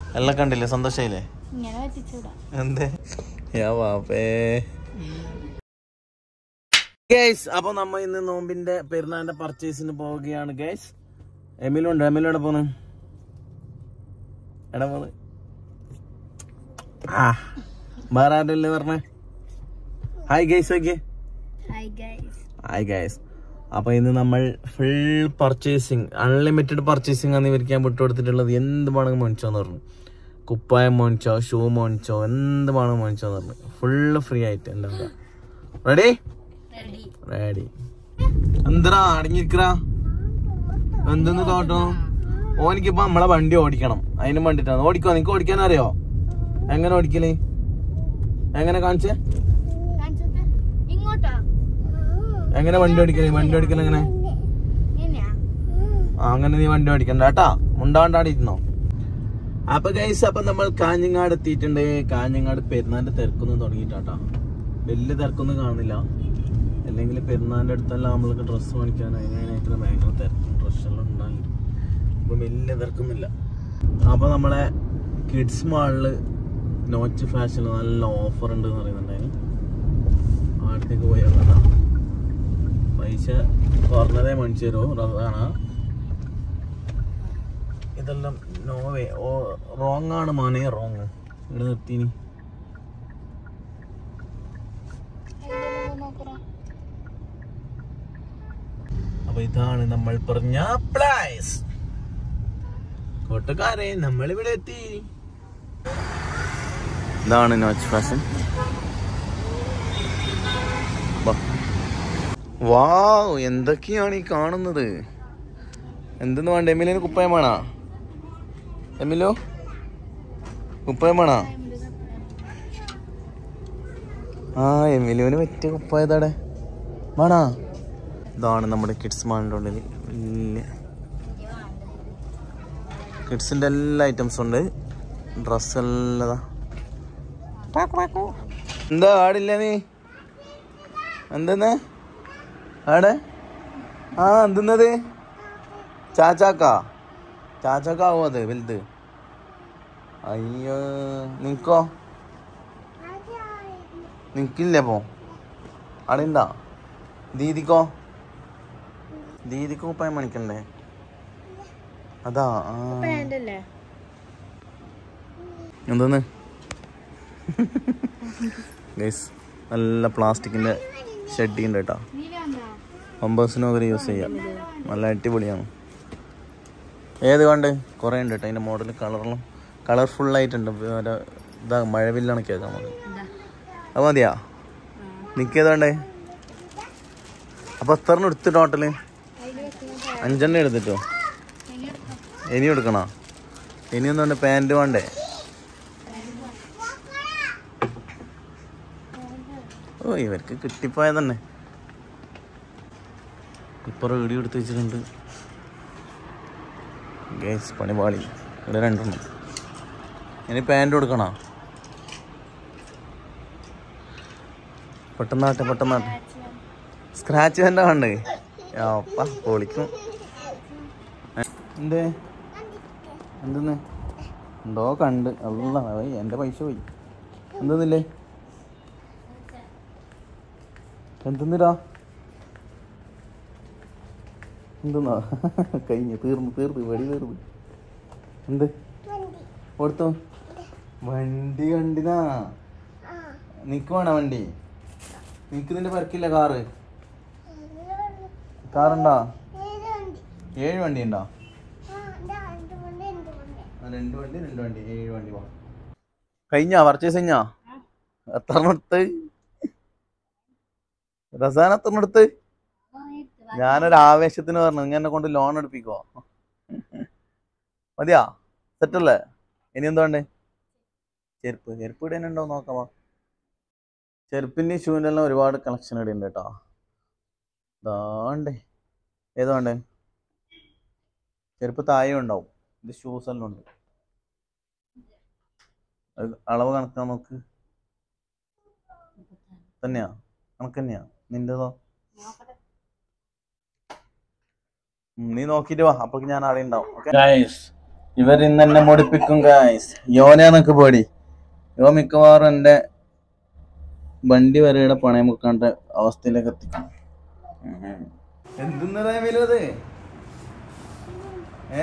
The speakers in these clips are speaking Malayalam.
എല്ലാം കണ്ടില്ലേ സന്തോഷായില്ലേ ഇങ്ങനെ പറ്റിച്ചൂടാ എന്തേ യാ വാപ്പേ ഗൈസ് അപ്പൊ നമ്മ ഇന്ന് നോമ്പിന്റെ പെരുന്നാളിന്റെ പർച്ചേസിന് പോവുകയാണ് ഗൈസ് എമിലുണ്ട് എമിലോടെ പോണ് എടാ പോണ് ആ വേറെ ആരല്ലേ പറഞ്ഞേ hi guys okay hi guys hi guys അപ്പൊ ഇന്ന് നമ്മൾ ഫുൾ പർച്ചേസിങ് അൺലിമിറ്റഡ് പർച്ചേസിങ് ആണ് ഇവർക്ക് ഞാൻ വിട്ടുകൊടുത്തിട്ടുള്ളത് എന്ത് വേണമെങ്കിൽ മേടിച്ചോന്ന് പറഞ്ഞു കുപ്പായം മേടിച്ചോ ഷൂ മേടിച്ചോ എന്ത് വേണമെങ്കിൽ മേടിച്ചോന്ന് പറഞ്ഞു ഫുള്ള് ഫ്രീ ആയിട്ട് എന്താ റെഡി റെഡി റെഡി എന്തടാ അടങ്ങിയിരിക്കടാ എന്തെന്ന് തോട്ടോ ഓനിക്കിപ്പോ നമ്മളെ വണ്ടി ഓടിക്കണം അതിനും വേണ്ടിട്ടാണ് ഓടിക്കോ നിനക്ക് ഓടിക്കാൻ അറിയോ എങ്ങനെ ഓടിക്കല് എങ്ങനെ കാണിച്ചേ കാണിച്ചോട്ടെ ഇങ്ങോട്ടാ എങ്ങനെ വണ്ടി ഓടിക്കല് വണ്ടി ഓടിക്കൽ എങ്ങനെ ഇങ്ങനെയാ ആ, അങ്ങനെ നീ വണ്ടി ഓടിക്കണ്ട കേട്ടാ മുണ്ടാണ്ടാടിയിരുന്നോ അപ്പൊ ഗൈസ് അപ്പൊ നമ്മൾ കാഞ്ഞങ്ങാട് എത്തിയിട്ടുണ്ട് കാഞ്ഞങ്ങാട് പെരുന്നാളിന്റെ തിരക്കൊന്നും തുടങ്ങിയിട്ടാ വലിയ തിരക്കൊന്നും കാണുന്നില്ല അല്ലെങ്കിൽ പെരുന്നാളിന്റെ അടുത്തെല്ലാം നമ്മൾക്ക് ഡ്രസ്സ് മേടിക്കാൻ അതിനായിട്ട് ഭയങ്കര തിരക്കും ഡ്രസ്സെല്ലാം ഉണ്ടാകില്ല ഇപ്പൊ വലിയ തിരക്കൊന്നുമില്ല അപ്പൊ നമ്മളെ കിഡ്സ് മാളില് നോച്ച് ഫാഷനിൽ നല്ല ഓഫർ ഉണ്ട് എന്ന് പറയുന്നുണ്ടായിരുന്നു അടുത്തേക്ക് പോയി നോക്കാം. പൈസ കുറഞ്ഞതേ മേടിച്ചു തരുമോ അതാണ് ഇതെല്ലാം നോവേ ഓ റോങ് ആണ് മോനെ റോങ് ഇവിടെ നിർത്തിനി അപ്പൊ ഇതാണ് നമ്മൾ പറഞ്ഞ പ്ലേസ് കൂട്ടുകാരെ നമ്മൾ ഇവിടെ എത്തി ഇതാണ് നോച്ച് ഫാഷൻ വാവ് എന്തൊക്കെയാണ് ഈ കാണുന്നത് എന്തെന്ന് വേണ്ട എമിലിന് കുപ്പായം വേണോ എമിലോ കുപ്പായം വേണോ ആ എമിലുവിന് പറ്റിയ കുപ്പായതാടെ വേണോ ഇതാണ് നമ്മുടെ കിഡ്സ് മാളിൻ്റെ ഉള്ളിൽ വലിയ കിഡ്സിൻ്റെ എല്ലാ ഐറ്റംസും ഉണ്ട് ഡ്രസ് എല്ലാം എന്താ ആടില്ല നീ എന്തെന്ന് ആടെ ആ എന്തെന്നത് ചാച്ചാക്കാ ചാച്ചാക്കാവോ അത് വലുത് അയ്യോ നിക്കോ നിക്കില്ലേ പോ അവിടെ ഉണ്ടാ ദീദിക്കോ ദീദിക്ക് കുപ്പായം മണിക്കണ്ടേ അതാ ആ പാൻറ്റല്ലേ എന്തോന്ന് ഗൈസ് നല്ല പ്ലാസ്റ്റിക്കിന്റെ ഷെഡിങ് ഉണ്ട് കേട്ടോ നീ വേണ്ട പമ്പേഴ്സിനൊക്കെ യൂസ് ചെയ്യാം നല്ല അടിപൊളിയാണ് ഏത് കണ്ട് കുറേ ഉണ്ട് കേട്ടോ അതിൻ്റെ മോഡൽ കളറിലും കളർഫുൾ ആയിട്ടുണ്ട് ഒരു ഇതാ മഴവില്ലാണ് കേൾക്കാൻ നമുക്ക് അത് മതിയാ നിൽക്കേത് വേണ്ടേ അപ്പോൾ എത്ര എടുത്ത് ടോട്ടല് അഞ്ചെണ്ണം എടുത്തിട്ടോ ഇനി എടുക്കണോ ഇനിയൊന്നും വേണ്ട പാൻറ് വേണ്ടേ ഓ ഇവർക്ക് കിട്ടിപ്പോയ തന്നെ ഇപ്പൊ വീഡിയോ എടുത്ത് വെച്ചിട്ടുണ്ട് ഗേസ് പണിപാളി ഇവിടെ രണ്ടെണ്ണം ഇനി പാൻറ് കൊടുക്കണോ പെട്ടെന്നാട്ടെ പെട്ടെന്നാട്ടെ സ്ക്രാച്ച് തന്നെ വേണ്ടേ അപ്പ പൊളിക്കും ഏ, എന്തേ എന്തെന്ന് എന്തോ കണ്ട് അല്ല പോയി എൻ്റെ പൈസ പോയി എന്തെന്നില്ലേ എന്തെന്നിടാ എന്തെന്നാ കഴിഞ്ഞു തീർന്നു തീർന്നു വെടി തീർന്നു എന്ത് കൊടുത്തോ വണ്ടി കണ്ടിനാ നിക്ക് വേണ വണ്ടി നിക്ക് നിന്റെ പെരക്കില്ല കാറ് കാറുണ്ടോ ഏഴ് വണ്ടി ഉണ്ടോ ആ, രണ്ട് വണ്ടി രണ്ട് വണ്ടി ഏഴ് വണ്ടി പോവാം കഴിഞ്ഞാ പർച്ചേസ് കഴിഞ്ഞാ എത്ര എടുത്ത് റസാൻ എത്ര എടുത്ത് ഞാനൊരു ആവേശത്തിന് പറഞ്ഞു നിങ്ങൾ എന്നെ കൊണ്ട് ലോൺ എടുപ്പിക്കോ മതിയാ സെറ്റല്ലേ ഇനി എന്താ വേണ്ടേ ചെരുപ്പ് ചെരുപ്പ് ഇവിടെ ഉണ്ടോ നോക്കാമോ ചെരുപ്പിൻ്റെയും ഷൂവിൻ്റെ എല്ലാം ഒരുപാട് കളക്ഷൻ ഇവിടെ ഉണ്ട് കേട്ടോ ഇതാണ്ടേ ഏത് വേണ്ടേ ചെരുപ്പ് താഴെ ഉണ്ടാവും ഇത് ഷൂസ് എല്ലാം ഉണ്ട് അത് അളവ് കണക്കാൻ നോക്ക് തന്നെയാ കണക്ക് തന്നെയാ നിന്റേതോ ഉം, നീ നോക്കിട്ട് വാ അപ്പൊ ഞാൻ അവിടെ ഉണ്ടാവും ഇവർ ഇന്ന് എന്നെ മുടിപ്പിക്കും ഗായ്സ് യോനാന്നൊക്കെ പേടി യോ മിക്കവാറും എന്റെ വണ്ടി വരെയുടെ പണയം വെക്കാണ്ട അവസ്ഥയിലേക്ക് എത്തിക്കും എന്തെന്നത് ഏ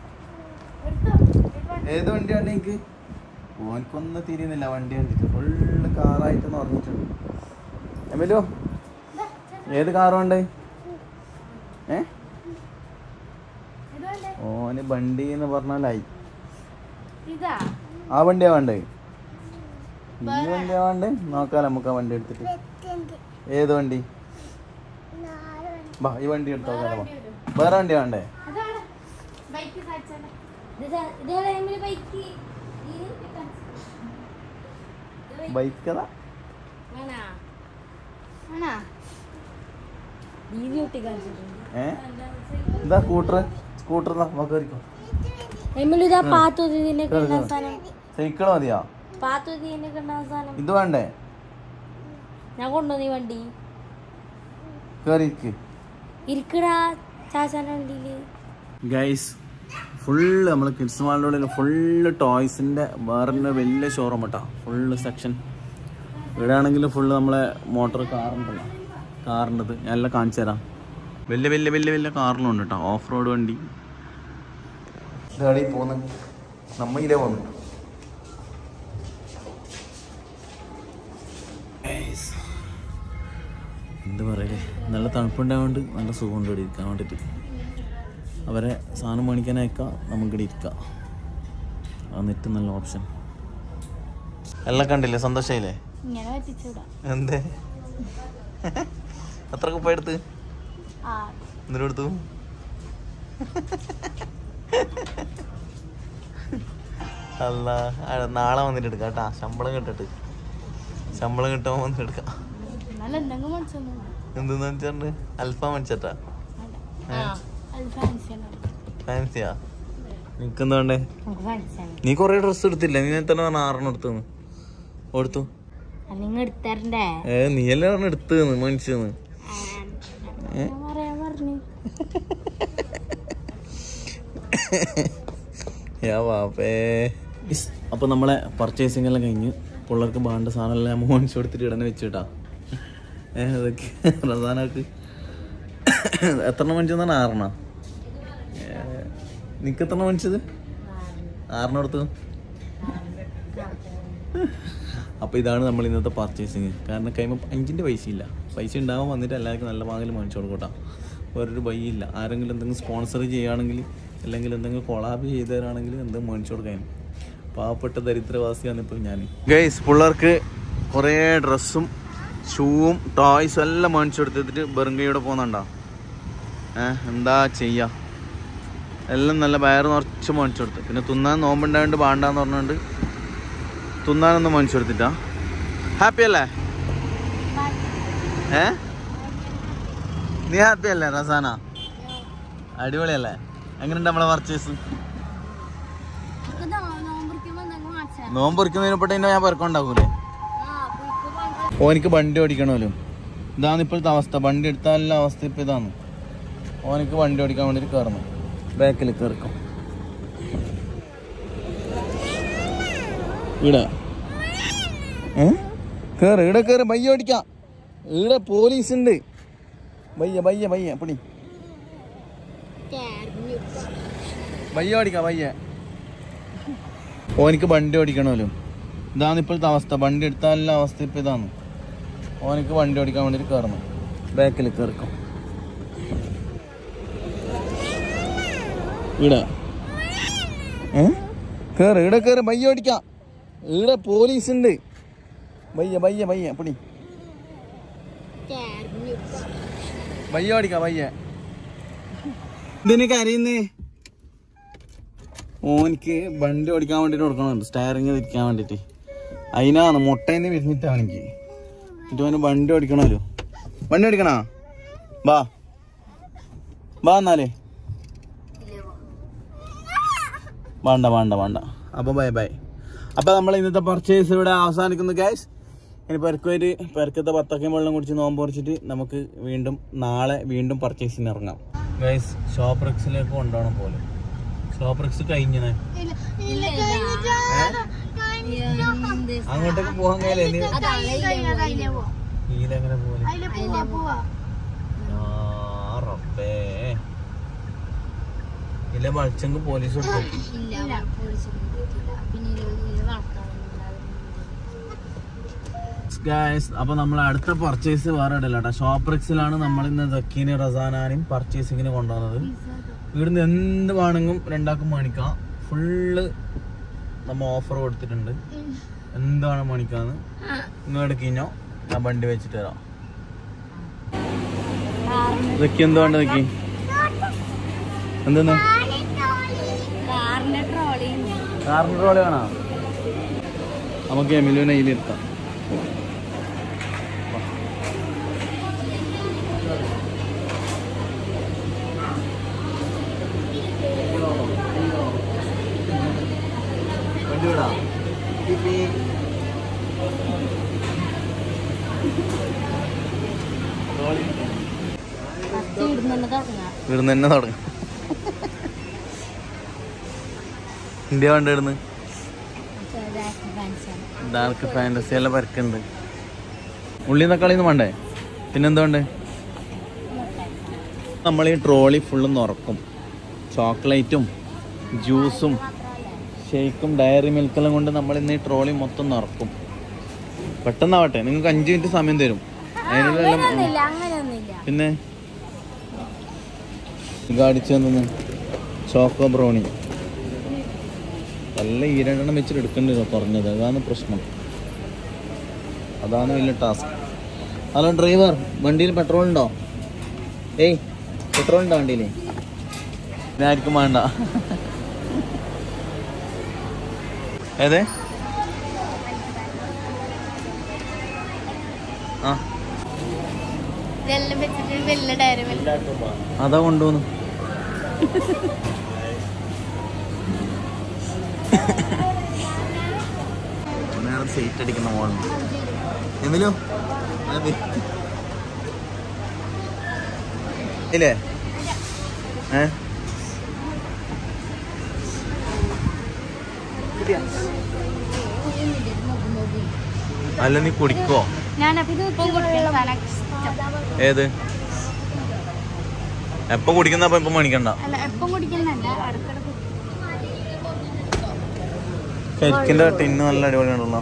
ഏത് വണ്ടിയാണ് എനിക്ക് ഓനക്കൊന്നും തിരിയുന്നില്ല വണ്ടി കണ്ടിട്ട് ഫുള്ള് കാറായിട്ട് നിറഞ്ഞിട്ടുണ്ട് എമ്മലോ ഏത് കാറുണ്ട് ഏ ഇതുകൊണ്ട് ഓന് വണ്ടി എന്ന് പറഞ്ഞാലായി ഇതാ ആ വണ്ടിയാ വേണ്ടേ ഈ വണ്ടിയാ വേണ്ടേ നോക്കാം നമുക്ക് ആ വണ്ടി എടുത്തിട്ട് ഏത് വണ്ടി ബാ ഈ വണ്ടി എടുത്തോ ബാ വേറെ വണ്ടി വേണ്ടേ അതാണ് ബൈക്ക് സാധിച്ചാലേ ഇതേ ടൈമിൽ ബൈക്ക് ബൈക്ക് അതാ ആണാ ആണാ വീതി ഒട്ടി കാണിച്ചിട്ടുണ്ട് ഏ ഇതാ സ്കൂട്ടർ സ്കൂട്ടർ കയറിക്കോ എമ്മിലിതാ പാത്തുതിനെ കണ്ട സാധനം സൈക്കിൾ മതിയോ പാത്തുതിനെ കണ്ട സാധനം ഇത് വേണ്ടേ ഞാൻ കൊണ്ടുവന്നു ഈ വണ്ടി കയറിക്ക് ഇരിക്കടാ ചാച്ചാന്റെ വണ്ടിയില് ഗൈസ് ഫുള്ള് നമ്മൾ കിഡ്സ് മാളിൻ്റെ ഉള്ളിൽ ഫുള്ള് ടോയ്സിൻ്റെ വേറെ തന്നെ വലിയ ഷോറൂം കേട്ടോ ഫുള്ള് സെക്ഷൻ ഇവിടെ ആണെങ്കിൽ ഫുള്ള് നമ്മളെ മോട്ടോർ കാറുണ്ടല്ലോ കാറിൻ്റെത് ഞാൻ എല്ലാം കാണിച്ചു തരാം വലിയ വലിയ വലിയ വലിയ കാറിലുണ്ട് കേട്ടോ ഓഫ് റോഡ് വണ്ടി ഇതാടി പോന്ന് നമ്മ ഇതേ പോന്ന് എന്ത് പറയലേ നല്ല തണുപ്പുണ്ടായതുകൊണ്ട് നല്ല സുഖമുണ്ട് ഇവിടെ ഇരിക്കാൻ വേണ്ടിയിട്ട് അവരെ സാധനം മേടിക്കാൻ അയക്കാം നമുക്കിവിടെ ഇരിക്കാം എന്നിട്ട് നല്ല ഓപ്ഷൻ എല്ലാം കണ്ടില്ലേ സന്തോഷമായില്ലേ ഇങ്ങനെ പറ്റിച്ചൂടാ എന്തേ എത്ര കുപ്പ എടുത്ത് ആ എന്നിട്ട് എടുത്തു അല്ല ആ, നാളെ വന്നിട്ട് എടുക്കാം കേട്ടാ ശമ്പളം കിട്ടിട്ട് ശമ്പളം കിട്ടുമ്പോൾ വന്നിട്ട് എടുക്കാം എന്നാലും എന്തെങ്കിലും മനസ്സൊന്നും എന്തെന്ന് വെച്ചിട്ടുണ്ട് അൽഫാം മേടിച്ചട്ടാ ആ അത് ഫാൻസിയാണ് ഫാൻസിയാ നിനക്കെന്താ വേണ്ടേ നമുക്ക് ഫാൻസിയാണ് നീ കൊറേ ഡ്രസ്സ് എടുത്തില്ല നീ തന്നെ പറഞ്ഞ ആറെണ്ണം എടുത്തു കൊടുത്തു നിങ്ങൾ എടുത്തരണ്ടേ ഏ നീ എല്ലാം പറഞ്ഞ എടുത്തു മേടിച്ചെന്ന് ഞാൻ പറയാൻ പറഞ്ഞു യാ വാപ്പേ അപ്പൊ നമ്മളെ പർച്ചേസിംഗ് എല്ലാം കഴിഞ്ഞ് പിള്ളേർക്ക് വേണ്ട സാധനം എല്ലാം മേടിച്ചു കൊടുത്തിട്ട് ഇടനെ വെച്ചിട്ടാ ഏ അതൊക്കെ റസാനാക്ക് എത്ര എണ്ണം മേടിച്ചെന്നാണ് ആറെണ്ണ നിനക്ക് എത്ര എണ്ണം മേടിച്ചത് ആറെണ്ണം എടുത്തു അപ്പോൾ ഇതാണ് നമ്മൾ ഇന്നത്തെ പർച്ചേസിങ് കാരണം കഴിയുമ്പോൾ അഞ്ചിൻ്റെ പൈസ ഇല്ല പൈസ ഉണ്ടാവാൻ വന്നിട്ട് എല്ലാവർക്കും നല്ല വാങ്ങൽ മേടിച്ചു കൊടുക്കട്ടാ വേറൊരു വഴിയില്ല ആരെങ്കിലും എന്തെങ്കിലും സ്പോൺസർ ചെയ്യുകയാണെങ്കിൽ അല്ലെങ്കിൽ എന്തെങ്കിലും കൊളാബ് ചെയ്തു തരാണെങ്കിൽ എന്തെങ്കിലും മേടിച്ചു കൊടുക്കാൻ പാവപ്പെട്ട ദരിദ്രവാസിയാണ് ഇപ്പോൾ ഞാൻ ഗൈസ് പിള്ളേർക്ക് കുറേ ഡ്രസ്സും ഷൂവും ടോയ്സും എല്ലാം മേടിച്ചു കൊടുത്തിട്ട് ബെറുങ്കയുടെ പോകുന്നുണ്ടോ ഏഹ് എന്താ ചെയ്യുക എല്ലാം നല്ല വയറ് നിറച്ച് മേടിച്ചു കൊടുത്ത് പിന്നെ തിന്നാൻ നോമ്പുണ്ടായതുകൊണ്ട് വേണ്ടാന്ന് പറഞ്ഞുകൊണ്ട് തിന്നാനൊന്നും മേടിച്ചു കൊടുത്തിട്ടാ ഹാപ്പി അല്ലേ ഏ നീ ഹാപ്പി അല്ലേ റസാന അടിപൊളിയല്ലേ എങ്ങനെയുണ്ട് നമ്മളെ പർച്ചേസ് നോമ്പ് പൊറിക്കുന്നതിനെപ്പെട്ട് ഞാൻ പെറക്കുണ്ടാക്കൂലേ ഓനിക്ക് വണ്ടി ഓടിക്കണമല്ലോ ഇതാണ് ഇപ്പോഴത്തെ അവസ്ഥ വണ്ടി എടുത്താലുള്ള അവസ്ഥ ഇപ്പൊ ഇതാണ് ഓനിക്ക് വണ്ടി ഓടിക്കാൻ വേണ്ടിട്ട് കയറണം ബാക്കിൽ കയറിക്കും ഇവിടെ ഏ കേറ് ഇവിടെ കേറ് ബയ്യ ഓടിക്കാം ഇവിടെ പോലീസ് ഉണ്ട് ബയ്യ ബയ്യ ബയ്യ പിടി ബയ്യ ഓടിക്കാം ബയ്യ ഓനിക്ക് വണ്ടി ഓടിക്കണമല്ലോ ഇതാണ് ഇപ്പോഴത്തെ അവസ്ഥ വണ്ടി എടുത്താലുള്ള അവസ്ഥ ഇപ്പൊ ഇതാണ് ഓനിക്ക് വണ്ടി ഓടിക്കാൻ വേണ്ടിട്ട് കയറണം ബാക്കിൽ കയറിക്കും ഇവിടെ ഏ കേറ് ഇവിടെ കേറ് ബയ്യ ഓടിക്കാം ഇവിടെ പോലീസ് ഉണ്ട് ബയ്യ ബയ്യ ബയ്യ പിടി ബയ്യ ഓടിക്കാം ബയ്യ ഇതിന് കരയുന്നേ ഓനിക്ക് വണ്ടി ഓടിക്കാൻ വേണ്ടിട്ട് കൊടുക്കണുണ്ട് സ്റ്റയറിങ് തിരിക്കാൻ വേണ്ടിട്ട് അതിനാണ് മുട്ടേന്ന് വിരിഞ്ഞിട്ടാണ് എനിക്ക് എന്നിട്ട് ഓന് വണ്ടി ഓടിക്കണമല്ലോ വണ്ടി ഓടിക്കണാ വാ വാ എന്നാലേ വേണ്ട വേണ്ട വേണ്ട അപ്പൊ ബൈ ബൈ അപ്പൊ നമ്മൾ ഇന്നത്തെ പർച്ചേസ് ഇവിടെ അവസാനിക്കുന്നു ഗൈസ് ഇനി പെരക്കൊരു പെരക്കത്തെ പത്തൊക്കെ വെള്ളം കുടിച്ച് നോമ്പ് പറിച്ചിട്ട് നമുക്ക് വീണ്ടും നാളെ വീണ്ടും പർച്ചേസിന് ഇറങ്ങാം ഗൈസ് ഷോപ്പ് റെക്സിലേക്ക് കൊണ്ടുപോകണം പോലെ ഷോപ്രക്സ് കഴിഞ്ഞേ ഇല്ല ഇല്ല കഴിഞ്ഞിട്ടാണ് കഴിഞ്ഞിട്ട് അങ്ങോട്ടേക്ക് പോകാൻ കഴിയില്ല ഇനി കഴിഞ്ഞ കഴിഞ്ഞ പോവാ ഇതിലെങ്ങനെ പോലെ അതില് പോവാ പോവാ ആ റബ്ബേ ഇല്ല വളച്ചെങ്കിൽ പോലീസ് കൊടുത്തു ഇല്ല പോലീസ് പിന്നെ ഗായ്സ് അപ്പൊ നമ്മൾ അടുത്ത പർച്ചേസ് വേറെ ഇടല്ല കേട്ടോ ഷോപ്രക്സിലാണ് നമ്മൾ ഇന്ന് സക്കീനെ റസാനാനും പർച്ചേസിങ്ങിന് കൊണ്ടുവന്നത് ഇവിടുന്ന് എന്ത് വേണമെങ്കിലും രണ്ടാക്കും മേടിക്കാം ഫുള്ള് നമ്മ ഓഫർ കൊടുത്തിട്ടുണ്ട് എന്താണ് മേടിക്കാന്ന് ഇങ്ങോട്ട് കഴിഞ്ഞോ ഞാൻ വണ്ടി വെച്ചിട്ട് തരാം ഇതൊക്കെ എന്തോ വേണ്ട നിക്കി എന്തെന്ന് കാറിന്റെ ട്രോളി കാറിന് ട്രോളി വേണോ നമുക്ക് എമിലുവിനെ ഇതിലിരുത്താം വണ്ടി വിടാം ഫസ്റ്റ് ഇടുന്നുണ്ട് തുടങ്ങാം ഇവിടുന്ന് തന്നെ തുടങ്ങും ഇന്ത്യ വേണ്ടിടുന്ന് ഡാർക്ക് ഫാൻറ്റസി എല്ലാം പരക്കുണ്ട് ഉള്ളി തക്കാളിന്ന് വേണ്ടേ പിന്നെന്താ വേണ്ടേ നമ്മൾ ഈ ട്രോളി ഫുള്ള് നിറക്കും ചോക്ലേറ്റും ജ്യൂസും ഷേക്കും ഡയറി മിൽക്കെല്ലാം കൊണ്ട് നമ്മൾ ഇന്ന് ഈ ട്രോളി മൊത്തം നിറക്കും പെട്ടെന്നാവട്ടെ നിങ്ങൾക്ക് അഞ്ച് മിനിറ്റ് സമയം തരും അതിനുള്ളിൽ അങ്ങനെയൊന്നുമില്ല അങ്ങനെയൊന്നുമില്ല പിന്നെ ഗാഡിച്ചു തന്നെ ചോക്കോ ബ്രൗണി എല്ലാം ഈ രണ്ടെണ്ണം വെച്ചിട്ട് എടുക്കേണ്ടി വരും കുറഞ്ഞത് അതാണ് പ്രശ്നം അതാണ് വലിയ ടാസ്ക് ഹലോ ഡ്രൈവർ വണ്ടിയിൽ പെട്രോൾ ഉണ്ടോ ഏയ് പെട്രോൾ ഉണ്ടോ വണ്ടിയിൽ പിന്നെ ആർക്കും വേണ്ട ഏതേ ആ ഇതെല്ലാം വെച്ചിട്ട് വലിയ ഡയറി മിൽക്ക് അതാ കൊണ്ടുപോന്നു നേരെ സീറ്റ് അടിക്കുന്ന മോളും എമിലോ ഇല്ലേ ഏ അല്ല നീ കുടിക്കോ ഞാനപ്പോ ഇത് ഇപ്പം കുടിക്കുന്ന സാധനം ഇഷ്ടം ഏത് എപ്പോ കുടിക്കുന്ന ഇപ്പൊ മേടിക്കണ്ട അല്ല എപ്പം കുടിക്കുന്നല്ല അടുത്തിടെ കരിക്കിന്റെ ടിന്ന് നല്ല അടിപൊളിയാണല്ലോ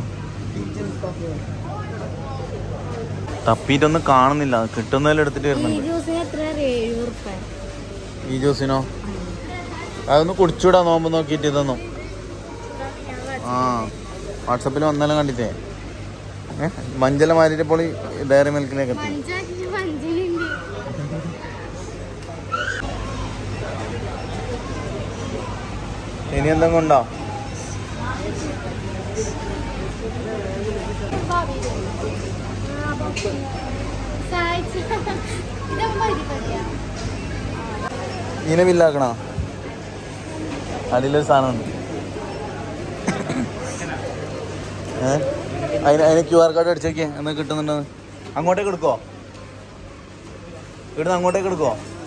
തപ്പിയിട്ടൊന്നും കാണുന്നില്ല കിട്ടുന്നതിൽ എടുത്തിട്ട് ഈ വരുന്നുണ്ട് ജ്യൂസിന് എത്ര എഴുപത് റുപ്യ ഈ ജ്യൂസിനോ അതൊന്ന് കുടിച്ചൂടാ നോമ്പ് നോക്കിയിട്ട് ഇതൊന്നും ആ വാട്സപ്പിൽ വന്നാലും കണ്ടിട്ടേ ഏ മഞ്ചല മാരിപ്പോൾ ഡയറി മിൽക്കിലേക്ക് എത്തി പഞ്ചായത്ത് പഞ്ചിനുണ്ട് ഇനി എന്തെങ്കിലും ഉണ്ടോ ഇതിനെ ബില്ലാക്കണോ അതിലൊരു സാധനമുണ്ട് ഏ അതിന് അതിന് ക്യു ആർ കാർഡ് അടിച്ചേക്കേ എന്നാ കിട്ടുന്നുണ്ടെന്ന് അങ്ങോട്ടേക്ക് എടുക്കോ ഇവിടുന്ന് അങ്ങോട്ടേക്ക് എടുക്കോ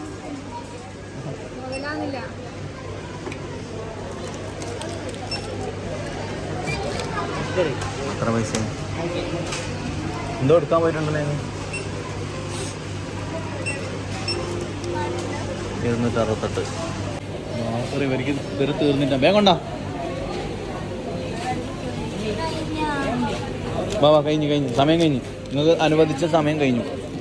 എത്ര പൈസ എന്തോ എടുക്കാൻ പോയിട്ടുണ്ടല്ലോ അതിന് ഇരുന്നൂറ്റി അറുപത്തെട്ട് സോറി ഇവർക്ക് ഇവര് തീർന്നിട്ടാ വേഗം കൊണ്ടാ വാ വാ കഴിഞ്ഞു കഴിഞ്ഞു സമയം കഴിഞ്ഞു നിങ്ങൾക്ക് അനുവദിച്ച സമയം കഴിഞ്ഞു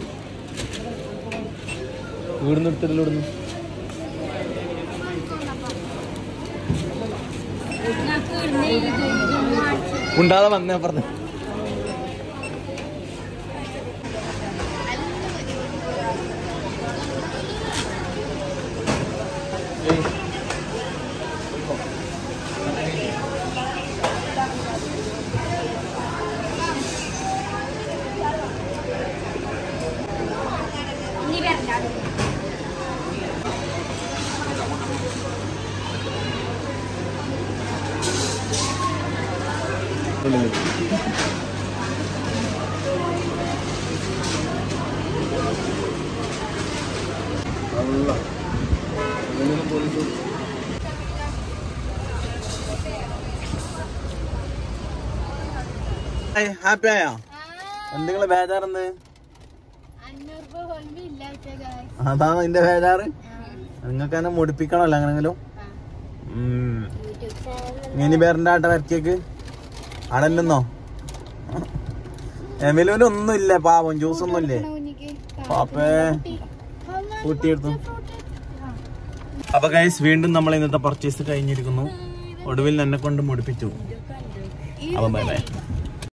ഇവിടുന്ന് എടുത്തിട്ടില്ല ഇവിടുന്ന് ഉണ്ടാതെ വന്നേ പറഞ്ഞു ഇനി വരണ്ട ഹാപ്പി ആയോ എന്തെങ്കിലും ബേജാറെന്ത് അഞ്ഞൂറ് രൂപ ഹോൾമി ഇല്ല ഗായ്സ് അതാണ് അതിന്റെ ബേജാറ് നിങ്ങൾക്ക് തന്നെ മുടിപ്പിക്കണല്ലോ അങ്ങനെങ്കിലും ഉം. യൂട്യൂബ് ചാനൽ ഇനി പേരന്റെ ആട്ട വരക്കേക്ക് അടല്ലെന്നോ എമിലുവിന് ഒന്നും ഇല്ല പാവം ജ്യൂസ് ഒന്നും ഇല്ലേ പാപ്പേ കൂട്ടിയെടുത്തു അപ്പൊ ഗൈസ് വീണ്ടും നമ്മൾ ഇന്നത്തെ പർച്ചേസ് കഴിഞ്ഞിരിക്കുന്നു ഒടുവിൽ എന്നെ കൊണ്ട് മുടിപ്പിച്ചു അപ്പൊ ബൈ ബൈ